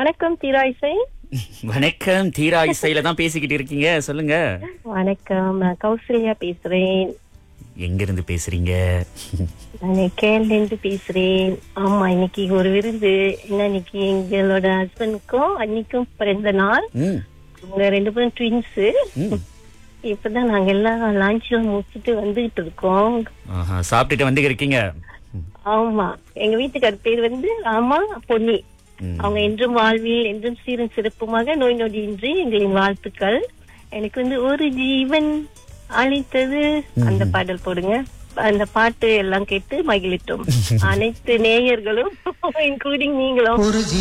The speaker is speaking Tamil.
வணக்கம் தீராய்சை வணக்கம் தீரா இசையில தான் பேசிக்கிட்டு இருக்கீங்க சொல்லுங்க வணக்கம் நான் கௌசல்யா பேசுறேன் எங்க இருந்து பேசுறீங்க நான் கேரள இருந்து பேசுறேன் ஆமா இன்னைக்கு ஒரு விருந்து என்ன இன்னைக்கு எங்களோட ஹஸ்பண்டுக்கும் அன்னைக்கும் பிறந்த நாள் ம், அவங்க ரெண்டு பேரும் ட்வின்ஸ் ம். இப்பதான் நாங்க எல்லாம் லஞ்ச்லாம் முடிச்சுட்டு வந்துகிட்டு இருக்கோம் ஆஹா, சாப்பிட்டுட்டு வந்து இருக்கீங்க ஆமா எங்க வீட்டுக்கார் பேர் வந்து ராமா பொன்னி ம். அவங்க என்றும் வாழ்வில் என்றும் சீரும் சிறப்புமாக நோய் நொடியின்றி எங்களின் வாழ்த்துக்கள் எனக்கு வந்து ஒரு ஜீவன் அழைத்தது அந்த பாடல் போடுங்க அந்த பாட்டு எல்லாம் கேட்டு மகிழ்த்தோம் அனைத்து நேயர்களும் இன்க்ளூடிங் நீங்களும்